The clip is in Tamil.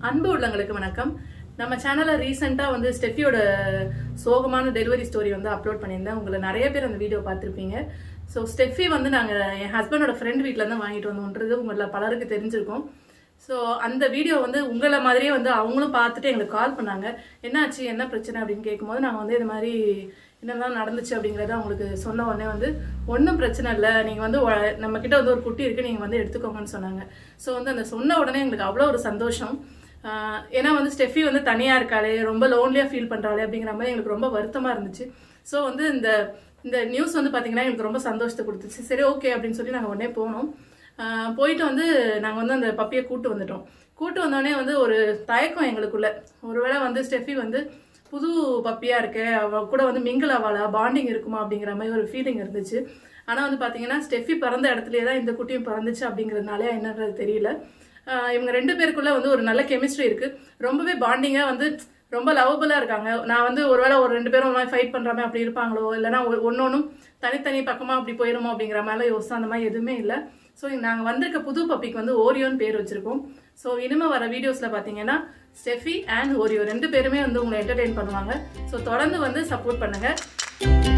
அன்பு உள்ளங்களுக்கு வணக்கம் நம்ம சேனல்ல ரீசெண்டா வந்து ஸ்டெஃபியோட சோகமான டெலிவரி ஸ்டோரி வந்து அப்லோட் பண்ணியிருந்தேன் உங்களை நிறைய பேர் அந்த வீடியோ பார்த்துருப்பீங்க ஸோ ஸ்டெஃபி வந்து நாங்கள் என் ஹஸ்பண்டோட ஃப்ரெண்ட் வீட்டில் இருந்து வாங்கிட்டு வந்தோன்றது உங்களை பலருக்கு தெரிஞ்சிருக்கும் ஸோ அந்த வீடியோ வந்து உங்களை மாதிரியே வந்து அவங்களும் பார்த்துட்டு எங்களுக்கு கால் பண்ணாங்க என்னாச்சு என்ன பிரச்சனை அப்படின்னு கேட்கும்போது நாங்கள் வந்து இது மாதிரி என்னெல்லாம் நடந்துச்சு அப்படிங்கிறத அவங்களுக்கு சொன்ன உடனே வந்து ஒன்றும் பிரச்சனை இல்லை நீங்கள் வந்து ஒ- நம்ம கிட்ட வந்து ஒரு குட்டி இருக்கு நீங்கள் வந்து எடுத்துக்கோங்கன்னு சொன்னாங்க ஸோ வந்து அந்த சொன்ன உடனே எங்களுக்கு அவ்வளோ ஒரு சந்தோஷம் ஆஹ் ஏன்னா வந்து ஸ்டெஃபி வந்து தனியாக இருக்காளே ரொம்ப லோன்லியாக ஃபீல் பண்ணுறாளே அப்படிங்கிற மாதிரி எங்களுக்கு ரொம்ப வருத்தமாக இருந்துச்சு ஸோ வந்து இந்த இந்த நியூஸ் வந்து பார்த்தீங்கன்னா எங்களுக்கு ரொம்ப சந்தோஷத்தை கொடுத்துச்சு சரி ஓகே அப்படின்னு சொல்லி நாங்கள் உடனே போனோம் ஆஹ் போயிட்டு வந்து நாங்கள் வந்து அந்த பப்பியை கூட்டு வந்துட்டோம் கூட்டு வந்தோடனே வந்து ஒரு தயக்கம் எங்களுக்குள்ள ஒருவேளை வந்து ஸ்டெஃபி வந்து புது பப்பியா இருக்கு அவ கூட வந்து மிங்கிள் ஆவாளா பாண்டிங் இருக்குமா அப்படிங்கிற மாதிரி ஒரு ஃபீலிங் இருந்துச்சு ஆனா வந்து பாத்தீங்கன்னா ஸ்டெஃபி பிறந்த இடத்துலயே தான் இந்த குட்டியும் பிறந்துச்சு அப்படிங்கிறதுனால என்னன்றது தெரியல ஆஹ் இவங்க ரெண்டு பேருக்குள்ள வந்து ஒரு நல்ல கெமிஸ்ட்ரி இருக்கு ரொம்பவே பாண்டிங்கா வந்து ரொம்ப லவபுளா இருக்காங்க நான் வந்து ஒருவேளை ஒரு ரெண்டு பேரும் ஒரு மாதிரி ஃபைட் பண்ற மாதிரி அப்படி இருப்பாங்களோ இல்லைன்னா ஒன்னொன்னும் தனித்தனி பக்கமா அப்படி போயிருமோ அப்படிங்கிற மாதிரிலாம் யோசிச்சு அந்த மாதிரி எதுவுமே இல்லை ஸோ நாங்கள் வந்திருக்க புது பப்பிக்கு வந்து ஓரியோன்னு பேர் வச்சிருக்கோம் ஸோ இனிமே வர வீடியோஸில் பார்த்தீங்கன்னா ஸ்டெஃபி அண்ட் ஓரியோ ரெண்டு பேருமே வந்து உங்களை என்டர்டெயின் பண்ணுவாங்க ஸோ தொடர்ந்து வந்து சப்போர்ட் பண்ணுங்க